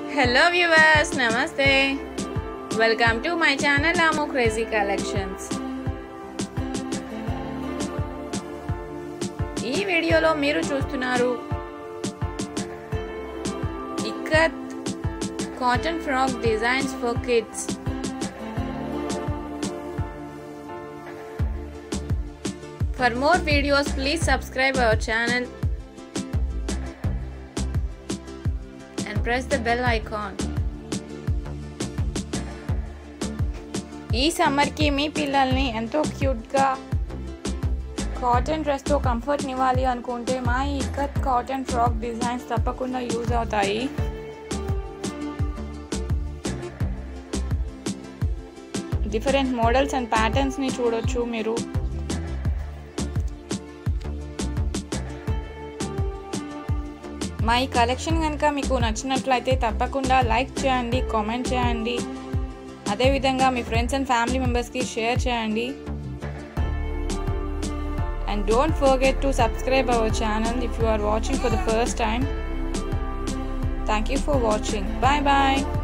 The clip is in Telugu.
హలో వ్యూవర్స్ నమస్తే welcome to my channel Amo crazy collections ఈ వీడియోలో మీరు చూస్తున్నారు ikat cotton frock designs for kids For more videos, please subscribe our channel and press the bell icon. ఈ సమ్మర్కి మీ పిల్లల్ని ఎంతో క్యూట్గా కాటన్ డ్రెస్తో కంఫర్ట్ని ఇవ్వాలి అనుకుంటే మా ఈ ఇక్కత్ కాటన్ ఫ్రాక్ డిజైన్స్ తప్పకుండా యూజ్ అవుతాయి డిఫరెంట్ మోడల్స్ అండ్ ప్యాటర్న్స్ని చూడొచ్చు మీరు మా ఈ కలెక్షన్ కనుక మీకు నచ్చినట్లయితే తప్పకుండా లైక్ చేయండి కామెంట్ చేయండి అదేవిధంగా మీ ఫ్రెండ్స్ అండ్ ఫ్యామిలీ మెంబర్స్కి షేర్ చేయండి and don't forget to subscribe our channel if you are watching for the first time thank you for watching bye bye